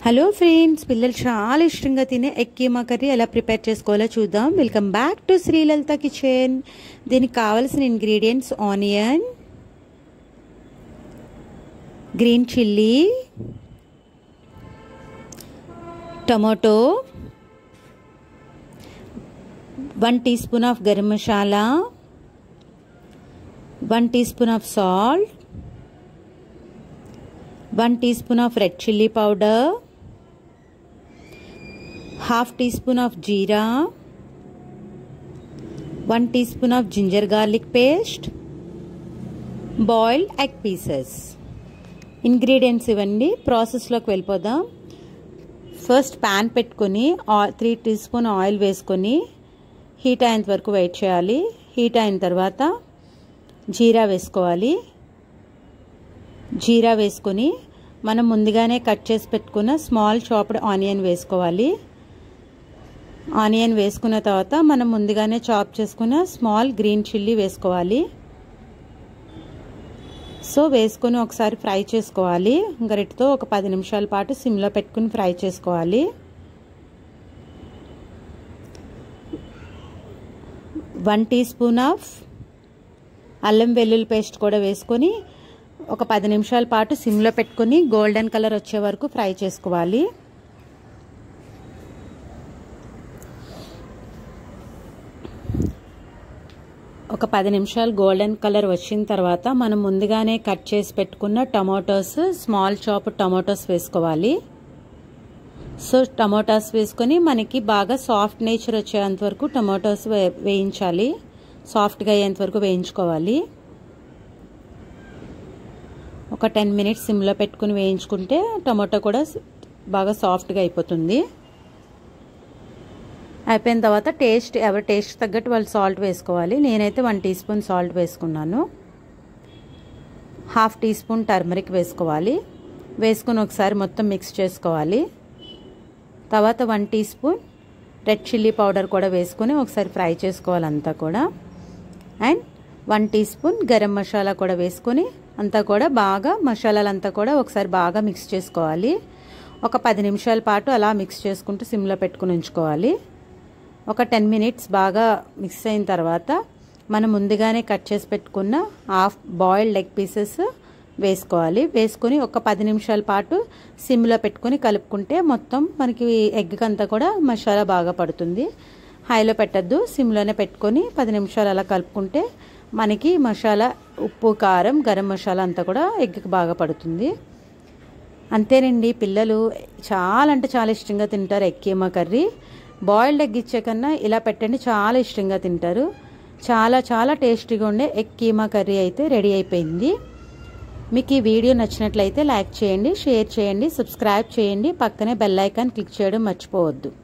hello friends పిల్లలు చాలా ఇష్టంగా తినే ఎగ్ కీమా కర్రీ ఎలా ప్రిపేర్ చేసుకోవాలో చూద్దాం welcome back to Sreelalitha kitchen దీనికి కావలసిన ingredients onion green chilli tomato one teaspoon of garam masala one teaspoon of salt one teaspoon of red chilli powder half teaspoon of jeera one teaspoon of ginger garlic paste boiled egg pieces ingredients ఇవ్వండి ప్రాసెస్లోకి వెళ్ళిపోదాం first pan పెట్టుకొని three teaspoon oil వేసుకొని heat అయ్యేంత వరకు wait చేయాలి heat అయిన తర్వాత జీరా వేసుకోవాలి జీరా వేసుకొని మనం ముందుగానే కట్ చేసి పెట్టుకున్న స్మాల్ చాప్డ్ ఆనియన్ వేసుకోవాలి ఆనియన్ వేసుకున్న తర్వాత మనం ముందుగానే చాప్ చేసుకున్న స్మాల్ గ్రీన్ చిల్లీ వేసుకోవాలి సో వేసుకొని ఒకసారి ఫ్రై చేసుకోవాలి గరిటతో ఒక పది నిమిషాల పాటు సిమ్లో పెట్టుకుని ఫ్రై చేసుకోవాలి వన్ టీ స్పూన్ ఆఫ్ అల్లం వెల్లుల్లి పేస్ట్ కూడా వేసుకొని ఒక పది నిమిషాల పాటు సిమ్లో పెట్టుకొని గోల్డెన్ కలర్ వచ్చే వరకు ఫ్రై చేసుకోవాలి ఒక పది నిమిషాలు గోల్డెన్ కలర్ వచ్చిన తర్వాత మనం ముందుగానే కట్ చేసి పెట్టుకున్న టమాటోస్ స్మాల్ చాప్ టమాటోస్ వేసుకోవాలి సో టమాటోస్ వేసుకొని మనకి బాగా సాఫ్ట్ నేచర్ వచ్చేంత వరకు టమాటోస్ వేయించాలి సాఫ్ట్గా అయ్యేంత వరకు వేయించుకోవాలి ఒక టెన్ మినిట్స్ సిమ్లో పెట్టుకుని వేయించుకుంటే టమాటో కూడా బాగా సాఫ్ట్గా అయిపోతుంది అయిపోయిన తర్వాత టేస్ట్ ఎవరి టేస్ట్ తగ్గట్టు వాళ్ళు సాల్ట్ వేసుకోవాలి నేనైతే వన్ టీ స్పూన్ సాల్ట్ వేసుకున్నాను హాఫ్ టీ స్పూన్ టర్మరిక్ వేసుకోవాలి వేసుకుని ఒకసారి మొత్తం మిక్స్ చేసుకోవాలి తర్వాత one teaspoon red chilli powder కూడా వేసుకొని ఒకసారి ఫ్రై చేసుకోవాలి అంతా కూడా and one teaspoon garam masala కూడా వేసుకొని అంతా కూడా బాగా మసాలాలంతా కూడా ఒకసారి బాగా మిక్స్ చేసుకోవాలి ఒక పది నిమిషాల పాటు అలా మిక్స్ చేసుకుంటూ సిమ్లో పెట్టుకుని ఉంచుకోవాలి ఒక టెన్ మినిట్స్ బాగా మిక్స్ అయిన తర్వాత మనం ముందుగానే కట్ చేసి పెట్టుకున్న హాఫ్ బాయిల్డ్ లెగ్ పీసెస్ వేసుకోవాలి వేసుకొని ఒక పది నిమిషాల పాటు సిమ్లో పెట్టుకొని కలుపుకుంటే మొత్తం మనకి ఎగ్ అంతా కూడా మసాలా బాగా పడుతుంది హైలో పెట్టద్దు సిమ్లోనే పెట్టుకొని పది నిమిషాలు అలా కలుపుకుంటే మనకి మసాలా ఉప్పు కారం గరం మసాలా అంతా కూడా ఎగ్కి బాగా పడుతుంది అంతేనండి పిల్లలు చాలా అంటే చాలా ఇష్టంగా తింటారు egg keema curry boiled egg ఇచ్చే కన్నా ఇలా పెట్టండి చాలా ఇష్టంగా తింటారు చాలా చాలా టేస్టీగా ఉండే ఎగ్ కీమా కర్రీ అయితే రెడీ అయిపోయింది మీకు ఈ వీడియో నచ్చినట్లయితే లైక్ చేయండి షేర్ చేయండి సబ్స్క్రైబ్ చేయండి పక్కనే బెల్ ఐకాన్ క్లిక్ చేయడం మర్చిపోవద్దు